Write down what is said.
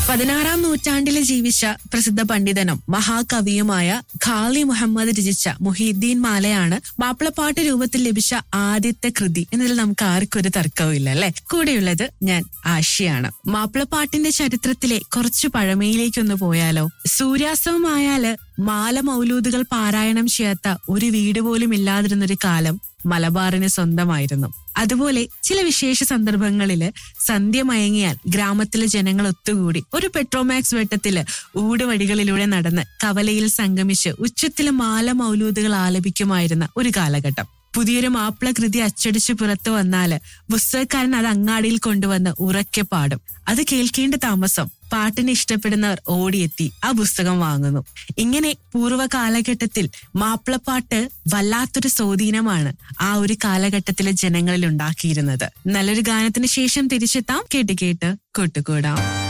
പതിനാറാം നൂറ്റാണ്ടിൽ ജീവിച്ച പ്രസിദ്ധ പണ്ഡിതനും മഹാകവിയുമായ ഖാലി മുഹമ്മദ് രചിച്ച മുഹീദ്ദീൻ മാലയാണ് മാപ്പിളപ്പാട്ട് രൂപത്തിൽ ലഭിച്ച ആദ്യത്തെ കൃതി എന്നതിൽ നമുക്ക് ആർക്കും ഒരു തർക്കവുമില്ല അല്ലെ കൂടെയുള്ളത് ഞാൻ ആശയാണ് മാപ്പിളപ്പാട്ടിന്റെ ചരിത്രത്തിലെ കുറച്ചു പഴമയിലേക്കൊന്ന് പോയാലോ സൂര്യാസ്തമമായാല് മാല മൗലൂദുകൾ പാരായണം ചെയ്യാത്ത ഒരു വീട് പോലും ഇല്ലാതിരുന്നൊരു കാലം മലബാറിന് സ്വന്തമായിരുന്നു അതുപോലെ ചില വിശേഷ സന്ദർഭങ്ങളില് സന്ധ്യ മയങ്ങിയാൽ ഗ്രാമത്തിലെ ജനങ്ങൾ ഒത്തുകൂടി ഒരു പെട്രോമാക്സ് വെട്ടത്തില് ഊടുവഴികളിലൂടെ നടന്ന് കവലയിൽ സംഗമിച്ച് ഉച്ചത്തില് മാല മൗലൂദുകൾ ആലപിക്കുമായിരുന്ന ഒരു കാലഘട്ടം പുതിയൊരു മാപ്പിള കൃതി അച്ചടിച്ച് പുറത്തു വന്നാല് പുസ്തകക്കാരൻ അത് അങ്ങാടിയിൽ കൊണ്ടുവന്ന് ഉറക്കെ പാടും അത് കേൾക്കേണ്ട താമസം പാട്ടിനെ ഇഷ്ടപ്പെടുന്നവർ ഓടിയെത്തി ആ പുസ്തകം വാങ്ങുന്നു ഇങ്ങനെ പൂർവ്വ കാലഘട്ടത്തിൽ മാപ്പിളപ്പാട്ട് വല്ലാത്തൊരു സ്വാധീനമാണ് ആ ഒരു കാലഘട്ടത്തിലെ ജനങ്ങളിൽ ഉണ്ടാക്കിയിരുന്നത് നല്ലൊരു ഗാനത്തിന് ശേഷം തിരിച്ചെത്താം കേട്ട് കേട്ട് കൂട്ടുകൂടാം